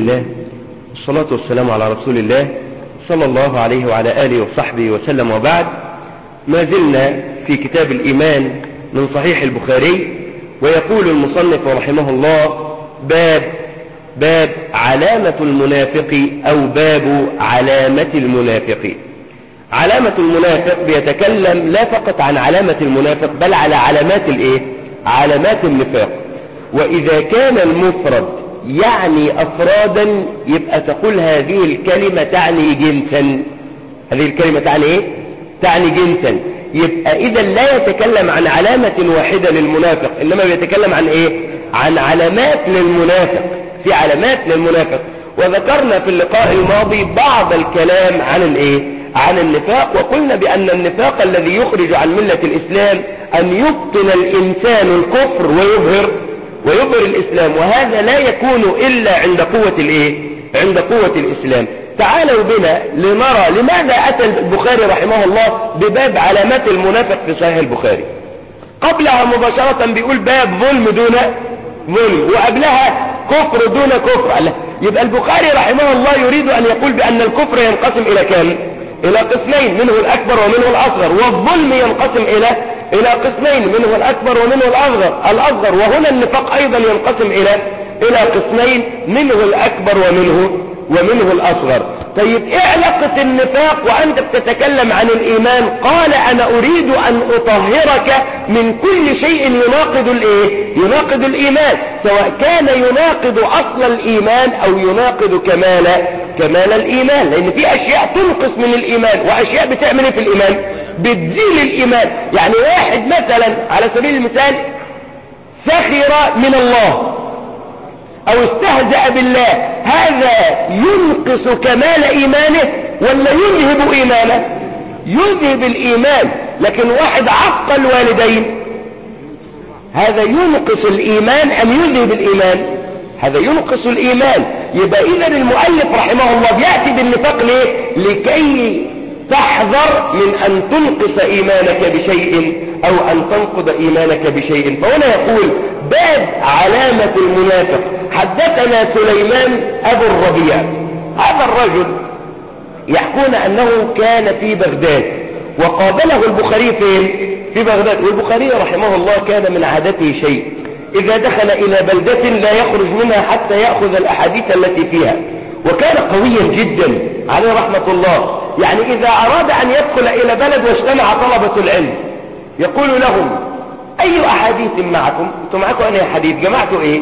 لله والصلاة والسلام على رسول الله صلى الله عليه وعلى آله وصحبه وسلم وبعد ما زلنا في كتاب الإيمان من صحيح البخاري ويقول المصنف رحمه الله باب باب علامة المنافق أو باب علامة المنافق علامة المنافق بيتكلم لا فقط عن علامة المنافق بل على علامات الايه علامات النفاق وإذا كان المفرد يعني أفرادا يبقى تقول هذه الكلمة تعني جنسا هذه الكلمة تعني ايه تعني جنسا يبقى إذا لا يتكلم عن علامة واحدة للمنافق إنما بيتكلم عن ايه عن علامات للمنافق في علامات للمنافق وذكرنا في اللقاء الماضي بعض الكلام عن الايه عن النفاق وقلنا بأن النفاق الذي يخرج عن ملة الإسلام أن يبطن الإنسان الكفر ويظهر ويظهر الإسلام وهذا لا يكون إلا عند قوة الإيه عند قوة الإسلام تعالوا بنا لنرى لماذا أتى البخاري رحمه الله بباب علامات المنافق في صحيح البخاري قبلها مباشرة بيقول باب ظلم دون ظلم وقبلها كفر دون كفر يبقى البخاري رحمه الله يريد أن يقول بأن الكفر ينقسم إلى كم إلى قسمين منه الأكبر ومنه الأصغر والظلم ينقسم إلى إلى قسمين منه الأكبر ومنه الأصغر الأصغر وهنا النفاق أيضا ينقسم إلى إلى قسمين منه الأكبر ومنه ومنه الأصغر طيب إيه علاقة النفاق وأنت بتتكلم عن الإيمان قال أنا أريد أن أطهرك من كل شيء يناقض الإيه يناقض الإيمان سواء كان يناقض أصل الإيمان أو يناقض كمال كمال الإيمان لأن في أشياء تنقص من الإيمان وأشياء بتعمل في الإيمان بتزيل الإيمان يعني واحد مثلا على سبيل المثال سخر من الله او استهزأ بالله هذا ينقص كمال ايمانه ولا يذهب ايمانه يذهب الايمان لكن واحد عق الوالدين هذا ينقص الايمان ام يذهب الايمان هذا ينقص الايمان يبقى اذا المؤلف رحمه الله بيأتي بالنفاق ليه لكي تحذر من ان تنقص ايمانك بشيء او ان تنقض ايمانك بشيء فهنا يقول باب علامة المنافق حدثنا سليمان ابو الربيع هذا الرجل يحكون انه كان في بغداد وقابله البخاري فين في بغداد والبخاري رحمه الله كان من عادته شيء اذا دخل الى بلدة لا يخرج منها حتى يأخذ الاحاديث التي فيها وكان قويا جدا عليه رحمة الله يعني اذا اراد ان يدخل الى بلد واجتمع طلبة العلم يقول لهم اي احاديث معكم انتم معكم انا حديث جمعتوا ايه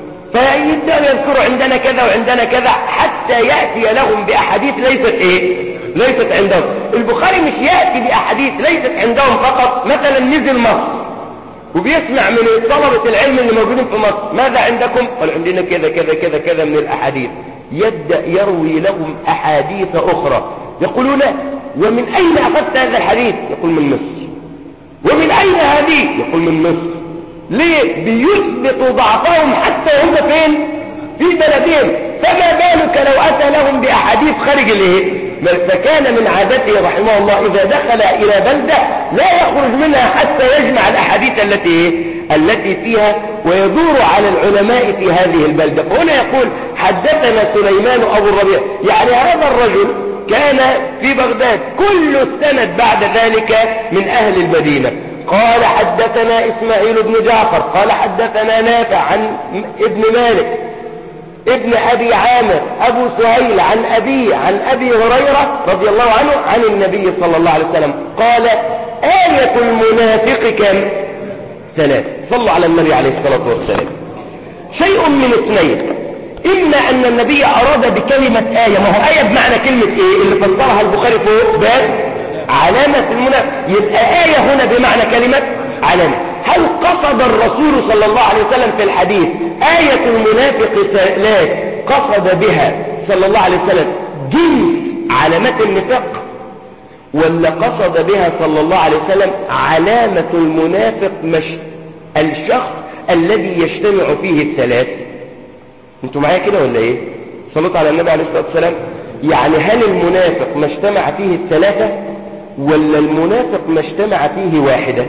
فيبدأوا يذكروا عندنا كذا وعندنا كذا حتى يأتي لهم بأحاديث ليست ايه ليست عندهم البخاري مش يأتي بأحاديث ليست عندهم فقط مثلا نزل مصر وبيسمع من طلبة العلم اللي موجودين في مصر ماذا عندكم قال عندنا كذا كذا كذا كذا من الأحاديث يبدأ يروي لهم أحاديث أخرى يقولون ومن أين أخذت هذا الحديث يقول من مصر ومن أين هذه يقول من مصر ليه بيثبتوا ضعفهم حتى هم فين في بلدهم فما بالك لو أتى لهم بأحاديث خارج الايه فكان من عادته رحمه الله إذا دخل إلى بلدة لا يخرج منها حتى يجمع الأحاديث التي التي فيها ويدور على العلماء في هذه البلدة فهنا يقول حدثنا سليمان أبو الربيع يعني هذا الرجل كان في بغداد كل السند بعد ذلك من أهل المدينة قال حدثنا إسماعيل بن جعفر قال حدثنا نافع عن ابن مالك ابن أبي عامر أبو سهيل عن أبي عن أبي هريرة رضي الله عنه عن النبي صلى الله عليه وسلم قال آية المنافق كم ثلاث صلوا على النبي عليه الصلاة والسلام شيء من اثنين إما أن النبي أراد بكلمة آية ما هو آية بمعنى كلمة إيه اللي فسرها البخاري فوق باب علامة المنافق يبقى آية هنا بمعنى كلمة علامة هل قصد الرسول صلى الله عليه وسلم في الحديث آية المنافق ثلاث قصد بها صلى الله عليه وسلم جنس علامات النفاق ولا قصد بها صلى الله عليه وسلم علامة المنافق مش الشخص الذي يجتمع فيه الثلاث انتوا معايا كده ولا ايه صلوا على النبي عليه الصلاة والسلام يعني هل المنافق ما اجتمع فيه الثلاثة ولا المنافق ما اجتمع فيه واحدة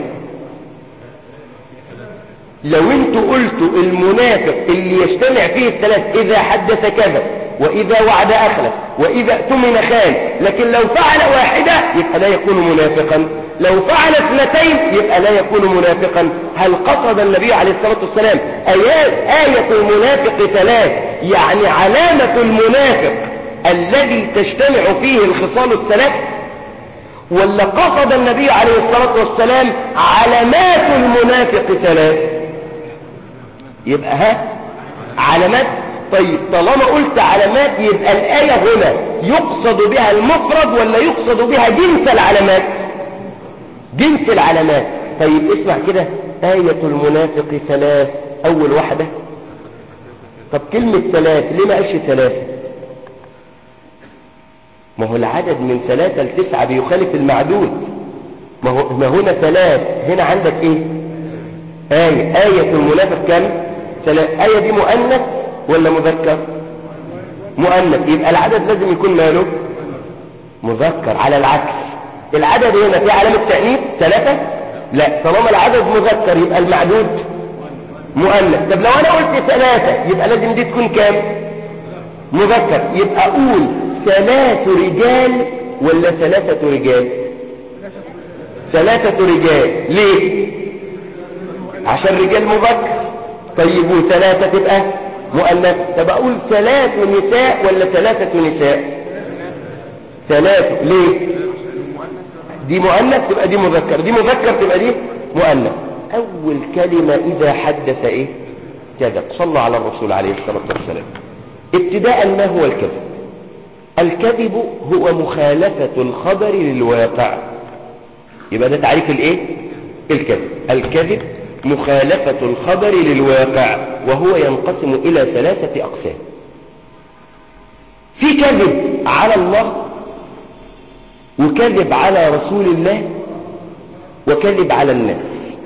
لو انتوا قلتوا المنافق اللي يجتمع فيه الثلاث اذا حدث كذا وإذا وعد أخلف وإذا اؤتمن خان لكن لو فعل واحدة يبقى لا يكون منافقا لو فعل اثنتين يبقى لا يكون منافقا هل قصد النبي عليه الصلاة والسلام آيات آية المنافق ثلاث يعني علامة المنافق الذي تجتمع فيه الخصال الثلاث ولا قصد النبي عليه الصلاة والسلام علامات المنافق ثلاث يبقى ها علامات طيب طالما قلت علامات يبقى الآية هنا يقصد بها المفرد ولا يقصد بها جنس العلامات جنس العلامات طيب اسمع كده آية المنافق ثلاث أول واحدة طب كلمة ثلاث ليه ما قالش ثلاثة ما هو العدد من ثلاثة لتسعة بيخالف المعدود ما, هو ما هنا ثلاث هنا عندك ايه آية آية المنافق كم ثلاث آية دي مؤنث ولا مذكر مؤنث يبقى العدد لازم يكون ماله مذكر على العكس العدد هنا في علامة تأنيث ثلاثة لا طالما العدد مذكر يبقى المعدود مؤنث طب لو انا قلت ثلاثة يبقى لازم دي تكون كام مذكر يبقى اقول ثلاث رجال ولا ثلاثة رجال ثلاثة رجال ليه عشان رجال مذكر طيب وثلاثة تبقى مؤنث طب اقول ثلاث نساء ولا ثلاثة نساء ثلاثة ليه دي مؤنث تبقى دي مذكر دي مذكر تبقى دي مؤنث اول كلمة اذا حدث ايه كذب صلى على الرسول عليه الصلاة والسلام ابتداء ما هو الكذب الكذب هو مخالفة الخبر للواقع يبقى ده تعريف الايه الكذب الكذب مخالفة الخبر للواقع وهو ينقسم الى ثلاثة اقسام في كذب على الله وكذب على رسول الله وكذب على الناس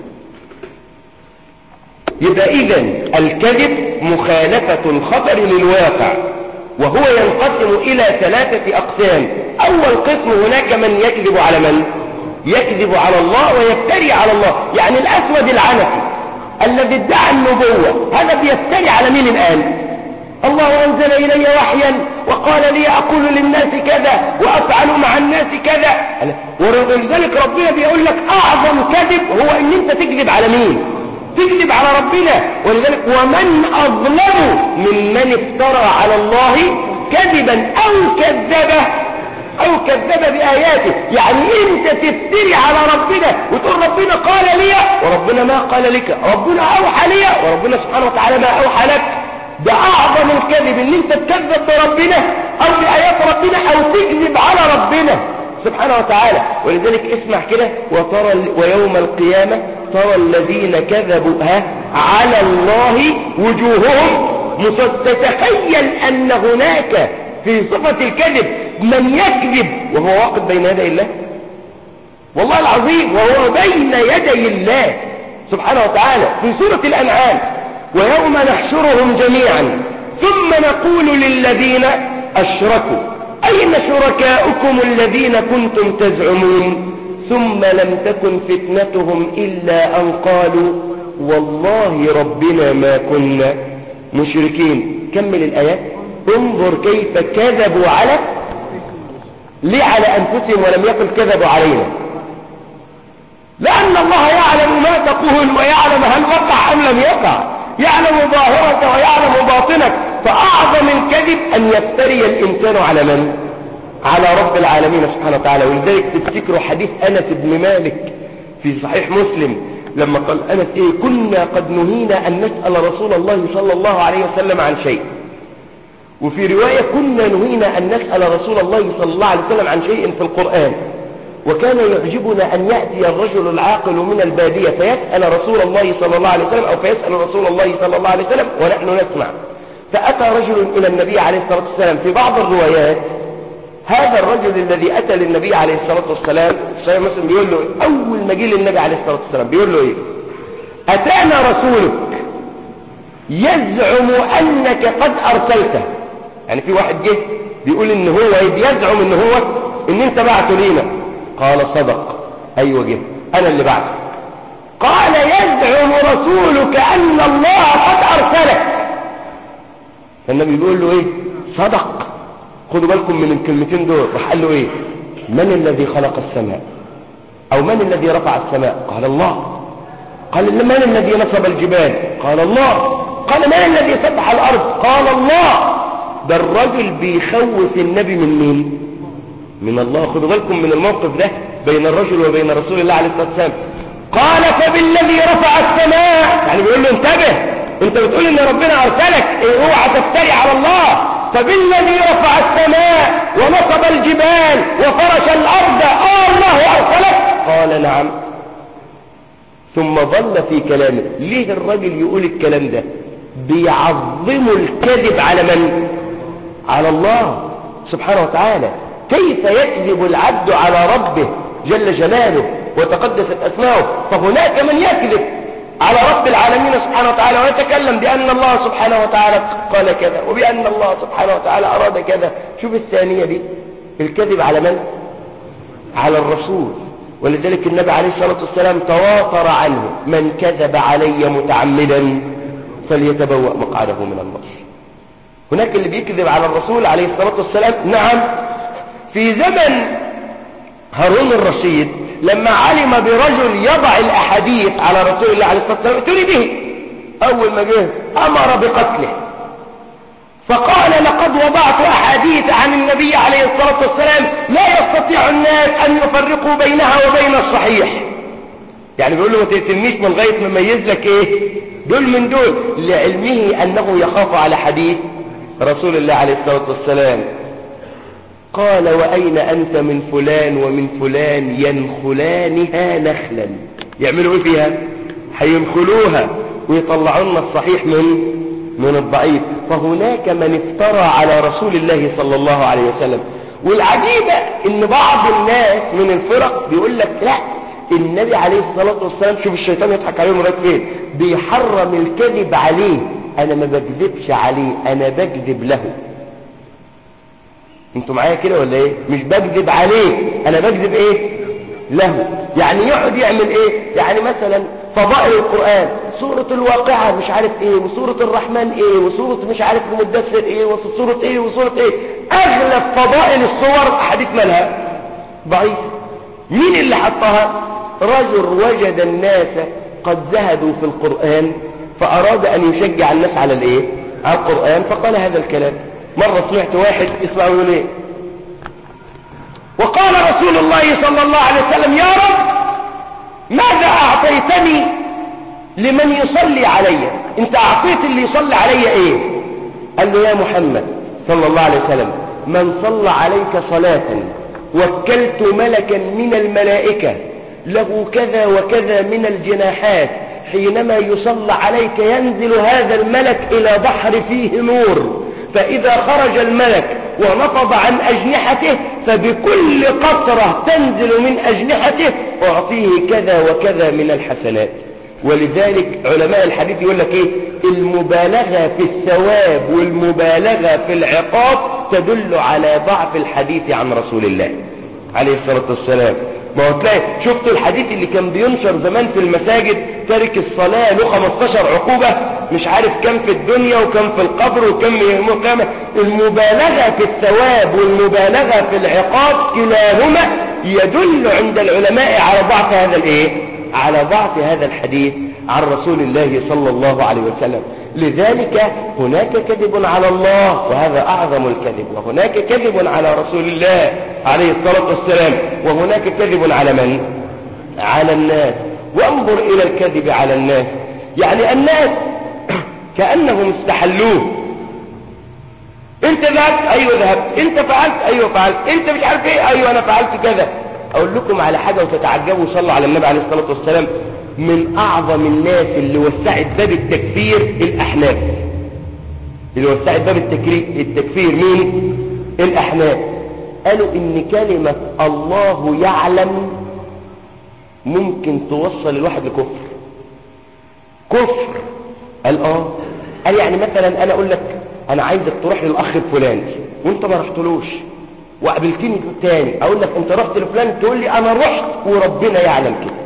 يبقى اذا الكذب مخالفة الخبر للواقع وهو ينقسم إلى ثلاثة أقسام أول قسم هناك من يكذب على من يكذب على الله ويفتري على الله يعني الأسود العنفي الذي ادعى النبوة هذا بيفتري على مين الآن الله أنزل إلي وحيا وقال لي أقول للناس كذا وأفعل مع الناس كذا ولذلك ربنا بيقول لك أعظم كذب هو أن أنت تكذب على مين تكذب على ربنا ولذلك ومن أظلم ممن افترى على الله كذبا أو كذبه أو كذب بآياته يعني أنت تفتري على ربنا وتقول ربنا قال لي وربنا ما قال لك ربنا أوحى لي وربنا سبحانه وتعالى ما أوحى لك ده أعظم الكذب ان انت تكذب بربنا أو بآيات ربنا أو تكذب على ربنا سبحانه وتعالى ولذلك اسمع كده وترى ويوم القيامة ترى الذين كذبوا ها على الله وجوههم تتخيل أن هناك في صفة الكذب من يكذب وهو واقف بين يدي الله والله العظيم وهو بين يدي الله سبحانه وتعالى في سورة الأنعام ويوم نحشرهم جميعا ثم نقول للذين أشركوا أين شركاؤكم الذين كنتم تزعمون ثم لم تكن فتنتهم إلا أن قالوا والله ربنا ما كنا مشركين كمل الآيات انظر كيف كذبوا على ليه على أنفسهم ولم يكن كذبوا علينا لأن الله يعلم ما تقول ويعلم هل وقع أم لم يقع يعلم ظاهرك ويعلم باطنك فأعظم الكذب أن يفتري الإنسان على من؟ على رب العالمين سبحانه وتعالى ولذلك تفتكروا حديث أنس بن مالك في صحيح مسلم لما قال أنس إيه كنا قد نهينا أن نسأل رسول الله صلى الله عليه وسلم عن شيء وفي رواية كنا نهينا أن نسأل رسول الله صلى الله عليه وسلم عن شيء في القرآن وكان يعجبنا أن يأتي الرجل العاقل من البادية فيسأل رسول الله صلى الله عليه وسلم أو فيسأل رسول الله صلى الله عليه وسلم ونحن نسمع فأتى رجل إلى النبي عليه الصلاة والسلام في بعض الروايات هذا الرجل الذي أتى للنبي عليه الصلاة والسلام صحيح مسلم بيقول له أول ما جه للنبي عليه الصلاة والسلام بيقول له إيه أتانا رسولك يزعم أنك قد أرسلته يعني في واحد جه بيقول إن هو يزعم إن هو إن أنت بعته لينا قال صدق أيوة جه أنا اللي بعته قال يزعم رسولك أن الله قد أرسلك فالنبي بيقول له إيه صدق خدوا بالكم من الكلمتين دول راح قال له ايه من الذي خلق السماء او من الذي رفع السماء قال الله قال من الذي نصب الجبال قال الله قال من الذي سبح الارض قال الله ده الرجل بيخوف النبي من مين من الله خدوا بالكم من الموقف ده بين الرجل وبين رسول الله عليه الصلاه والسلام قال فبالذي رفع السماء يعني بيقول له انتبه انت بتقول ان ربنا ارسلك ايه اوعى تفتري على الله فبالذي رفع السماء ونصب الجبال وفرش الارض اه الله ارسلك قال نعم ثم ظل في كلامه ليه الرجل يقول الكلام ده بيعظموا الكذب على من على الله سبحانه وتعالى كيف يكذب العبد على ربه جل جلاله وتقدست أسماؤه فهناك من يكذب على رب العالمين سبحانه وتعالى ويتكلم بأن الله سبحانه وتعالى قال كذا وبأن الله سبحانه وتعالى أراد كذا شوف الثانية دي الكذب على من على الرسول ولذلك النبي عليه الصلاة والسلام تواتر عنه من كذب علي متعمدا فليتبوأ مقعده من النار هناك اللي بيكذب على الرسول عليه الصلاة والسلام نعم في زمن هارون الرشيد لما علم برجل يضع الأحاديث على رسول الله عليه الصلاة والسلام ائتوني به أول ما جه أمر بقتله فقال لقد وضعت أحاديث عن النبي عليه الصلاة والسلام لا يستطيع الناس أن يفرقوا بينها وبين الصحيح يعني بيقول له ما تقتلنيش من غاية ما ميز لك ايه دول من دول لعلمه أنه يخاف على حديث رسول الله عليه الصلاة والسلام قال وأين أنت من فلان ومن فلان ينخلانها نخلا يعملوا ايه فيها هينخلوها ويطلعون الصحيح من من الضعيف فهناك من افترى على رسول الله صلى الله عليه وسلم والعجيبة ان بعض الناس من الفرق بيقول لك لا النبي عليه الصلاة والسلام شوف الشيطان يضحك عليهم لغايه فين بيحرم الكذب عليه انا ما بكذبش عليه انا بكذب له انتوا معايا كده ولا ايه مش بكذب عليه انا بكذب ايه له يعني يقعد يعمل ايه يعني مثلا فضائل القرآن سورة الواقعة مش عارف ايه وسورة الرحمن ايه وسورة مش عارف المدثر ايه وسورة ايه وسورة ايه اغلب فضائل الصور حديث مالها ضعيف مين اللي حطها رجل وجد الناس قد زهدوا في القرآن فاراد ان يشجع الناس على الايه على القرآن فقال هذا الكلام مرة سمعت واحد اسمعوا يقول ايه وقال رسول الله صلى الله عليه وسلم يا رب ماذا أعطيتني لمن يصلي علي انت أعطيت اللي يصلي علي ايه قال له يا محمد صلى الله عليه وسلم من صلى عليك صلاة وكلت ملكا من الملائكة له كذا وكذا من الجناحات حينما يصلى عليك ينزل هذا الملك إلى بحر فيه نور فإذا خرج الملك ونفض عن أجنحته فبكل قطرة تنزل من أجنحته أعطيه كذا وكذا من الحسنات ولذلك علماء الحديث يقول لك ايه المبالغة في الثواب والمبالغة في العقاب تدل على ضعف الحديث عن رسول الله عليه الصلاة والسلام ما هو تلاقي شفتوا الحديث اللي كان بينشر زمان في المساجد تارك الصلاة له 15 عقوبة مش عارف كم في الدنيا وكم في القبر وكم يوم القيامة المبالغة في الثواب والمبالغة في العقاب كلاهما يدل عند العلماء على ضعف هذا الايه على ضعف هذا الحديث عن رسول الله صلى الله عليه وسلم لذلك هناك كذب على الله وهذا أعظم الكذب وهناك كذب على رسول الله عليه الصلاة والسلام وهناك كذب على من؟ على الناس وانظر إلى الكذب على الناس يعني الناس كأنهم استحلوه انت ذهبت ايوه ذهبت انت فعلت ايوه فعلت انت مش عارف ايه ايوه انا فعلت كذا اقول لكم على حاجة وتتعجبوا صلوا على النبي عليه الصلاة والسلام من اعظم الناس اللي وسعت باب التكفير الاحناف اللي وسعت باب التكفير مين الاحناف قالوا ان كلمة الله يعلم ممكن توصل الواحد لكفر كفر قال اه قال يعني مثلا انا اقول لك انا عايزك تروح للاخ الفلاني وانت ما رحتلوش وقابلتني تاني اقول لك انت رحت لفلان تقول لي انا رحت وربنا يعلم كده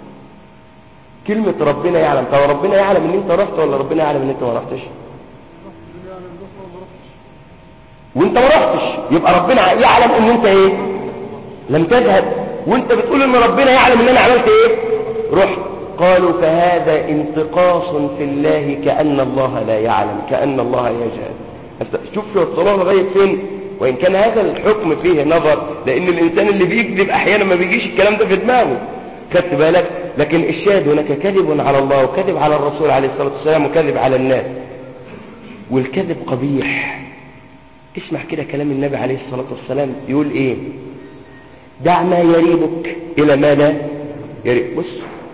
كلمة ربنا يعلم طب ربنا يعلم ان انت رحت ولا ربنا يعلم ان انت ما رحتش وانت ما رحتش يبقى ربنا يعلم ان انت ايه لم تذهب وانت بتقول ان ربنا يعلم ان انا عملت ايه رحت قالوا فهذا انتقاص في الله كأن الله لا يعلم كأن الله يجهل شوف الصلاة لغاية فين وإن كان هذا الحكم فيه نظر لأن الإنسان اللي بيكذب أحيانا ما بيجيش الكلام ده في دماغه خدت بالك لكن الشاهد هناك كذب على الله وكذب على الرسول عليه الصلاة والسلام وكذب على الناس والكذب قبيح اسمع كده كلام النبي عليه الصلاة والسلام يقول ايه دع ما يريبك الى ما لا يريب بص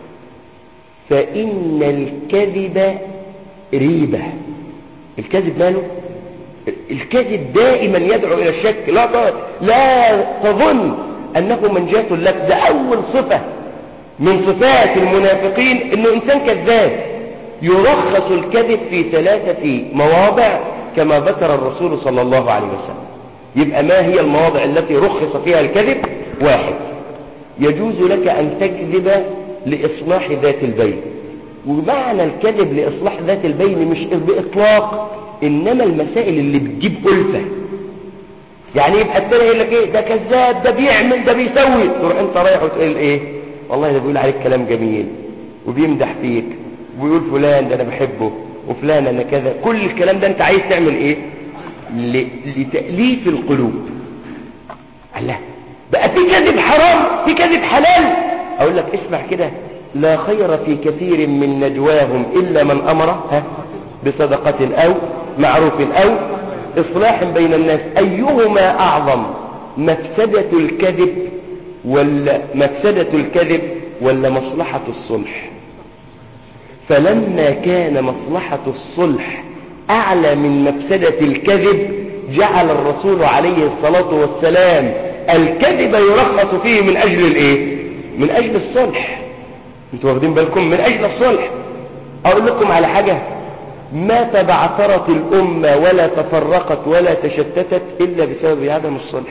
فإن الكذب ريبة الكذب ماله الكذب دائما يدعو إلى الشك لا ت... لا تظن أنه منجاة لك ده أول صفة من صفات المنافقين أنه إنسان كذاب يرخص الكذب في ثلاثة مواضع كما ذكر الرسول صلى الله عليه وسلم يبقى ما هي المواضع التي رخص فيها الكذب واحد يجوز لك أن تكذب لإصلاح ذات البين ومعنى الكذب لإصلاح ذات البين مش بإطلاق إنما المسائل اللي بتجيب ألفة يعني يبقى التاني يقول لك إيه ده كذاب ده بيعمل ده بيسوي تروح أنت رايح وتقول إيه والله ده بيقول عليك كلام جميل وبيمدح فيك وبيقول فلان ده أنا بحبه وفلان أنا كذا كل الكلام ده أنت عايز تعمل إيه لتأليف القلوب الله بقى في كذب حرام في كذب حلال اقول لك اسمع كده لا خير في كثير من نجواهم الا من امر ها بصدقة او معروف او اصلاح بين الناس ايهما اعظم مفسدة الكذب ولا مفسدة الكذب ولا مصلحة الصلح فلما كان مصلحة الصلح اعلى من مفسدة الكذب جعل الرسول عليه الصلاة والسلام الكذب يرخص فيه من أجل الإيه؟ من أجل الصلح انتوا واخدين بالكم من أجل الصلح أقول لكم على حاجة ما تبعثرت الأمة ولا تفرقت ولا تشتتت إلا بسبب عدم الصلح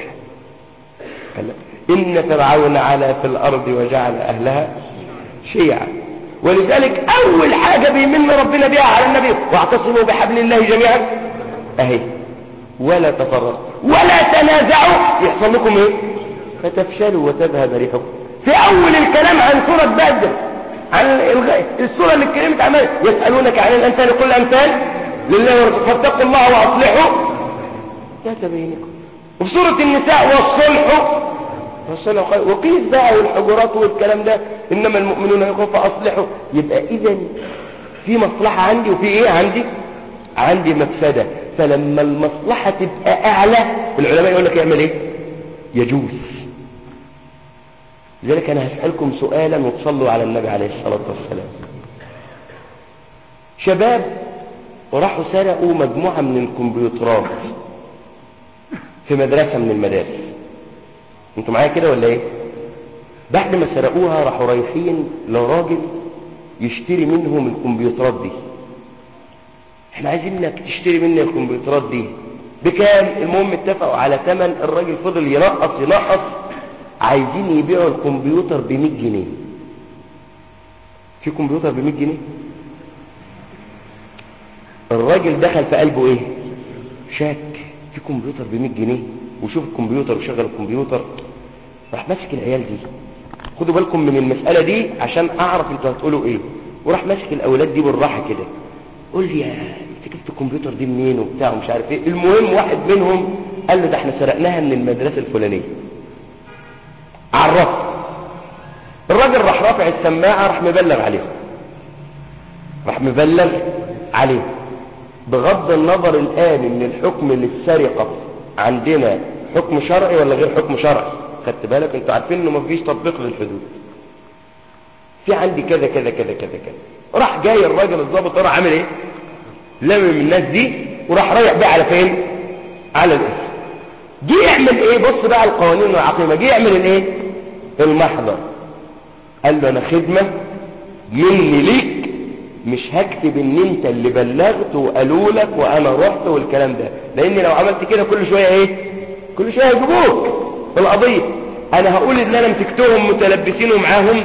إن فرعون علا في الأرض وجعل أهلها شيعا ولذلك أول حاجة بيمن ربنا بها على النبي واعتصموا بحبل الله جميعا أهي ولا تفرقوا ولا تنازعوا يحصل لكم ايه فتفشلوا وتذهب ريحكم في اول الكلام عن سورة بدر عن السورة اللي اتكلمت عنها يسألونك عن الامثال قل الامثال لله ورسوله فاتقوا الله واصلحوا ذات بينكم وفي سورة النساء والصلح والصلح خير وقيس بقى والحجرات والكلام ده انما المؤمنون يقول فاصلحوا يبقى اذا في مصلحة عندي وفي ايه عندي عندي مفسدة فلما المصلحة تبقى أعلى العلماء يقول لك يعمل إيه يجوز لذلك أنا هسألكم سؤالا وتصلوا على النبي عليه الصلاة والسلام شباب وراحوا سرقوا مجموعة من الكمبيوترات في مدرسة من المدارس انتوا معايا كده ولا ايه بعد ما سرقوها راحوا رايحين لراجل يشتري منهم الكمبيوترات دي احنا عايزين انك تشتري مني الكمبيوترات دي بكام المهم اتفقوا على ثمن الراجل فضل ينقص ينقص عايزين يبيعوا الكمبيوتر ب 100 جنيه في كمبيوتر ب 100 جنيه الراجل دخل في قلبه ايه شاك في كمبيوتر ب 100 جنيه وشوف الكمبيوتر وشغل الكمبيوتر راح ماسك العيال دي خدوا بالكم من المسألة دي عشان اعرف انتوا هتقولوا ايه وراح ماسك الاولاد دي بالراحة كده قول لي يا انت جبت الكمبيوتر دي منين وبتاع ومش عارف ايه المهم واحد منهم قال له ده احنا سرقناها من المدرسة الفلانية عرفه الراجل راح رافع السماعة راح مبلغ عليهم راح مبلغ عليهم بغض النظر الآن ان الحكم للسرقة عندنا حكم شرعي ولا غير حكم شرعي خدت بالك انتوا عارفين انه مفيش تطبيق للحدود في عندي كذا كذا كذا كذا كذا راح جاي الراجل الضابط راح عامل ايه لمم الناس دي وراح رايح بقى على فين على الاسم جه يعمل ايه بص بقى القوانين والعقيمه جه يعمل الايه المحضر قال له انا خدمه مني ليك مش هكتب ان انت اللي بلغت وقالوا لك وانا رحت والكلام ده لان لو عملت كده كل شويه ايه كل شويه هيجيبوك في القضيه انا هقول ان انا مسكتهم متلبسين ومعاهم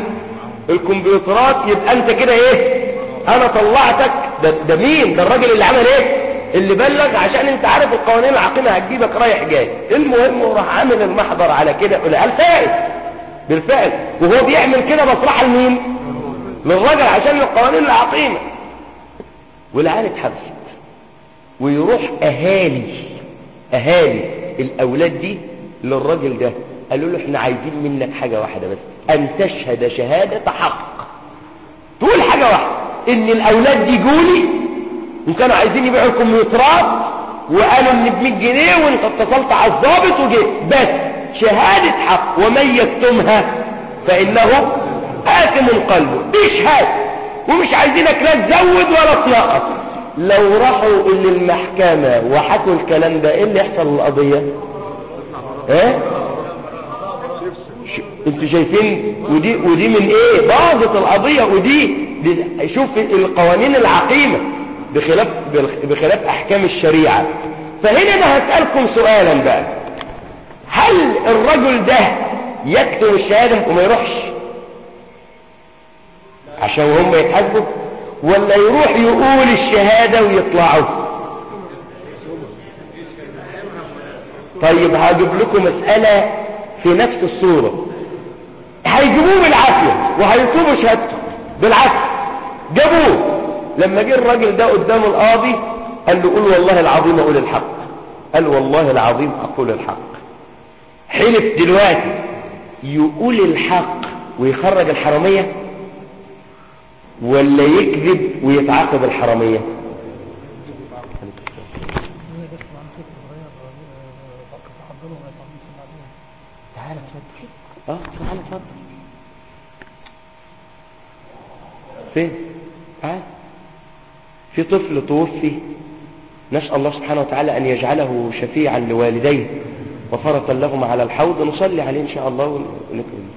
الكمبيوترات يبقى انت كده ايه انا طلعتك ده, ده مين ده الراجل اللي عمل ايه اللي بلغ عشان انت عارف القوانين العقيمة هتجيبك رايح جاي المهم وراح عامل المحضر على كده قال فائد بالفعل وهو بيعمل كده مصلحة لمين للراجل عشان القوانين العقيمة والعيال اتحبست ويروح اهالي اهالي الاولاد دي للراجل ده قالوا له احنا عايزين منك حاجة واحدة بس ان تشهد شهادة حق تقول حاجة واحدة ان الاولاد دي جولي وكانوا عايزين يبيعوا الكمبيوترات وقالوا ان ب 100 جنيه وانت اتصلت على الضابط وجيت بس شهادة حق ومن يكتمها فانه آثم قلبه دي شهادة ومش عايزينك لا تزود ولا تنقص لو راحوا اللي المحكمة وحكوا الكلام ده ايه اللي يحصل للقضية ايه انتوا شايفين ودي ودي من ايه باظت القضية ودي دي شوف القوانين العقيمة بخلاف بخلاف احكام الشريعة فهنا انا هسألكم سؤالا بقى هل الرجل ده يكتب الشهادة وما يروحش عشان هم يتحاسبوا ولا يروح يقول الشهادة ويطلعوا طيب هجيب لكم مسألة في نفس الصورة هيجيبوه بالعافية وهيطلبوا شهادته بالعافية جابوه لما جه الراجل ده قدام القاضي قال له قول والله العظيم اقول الحق قال والله العظيم اقول الحق حلف دلوقتي يقول الحق ويخرج الحرامية ولا يكذب ويتعاقب الحرامية تعال اتفضل اه تعال اتفضل فين تعال في طفل توفي نسأل الله سبحانه وتعالى أن يجعله شفيعا لوالديه وفرطا لهما على الحوض نصلي عليه إن شاء الله ونكرم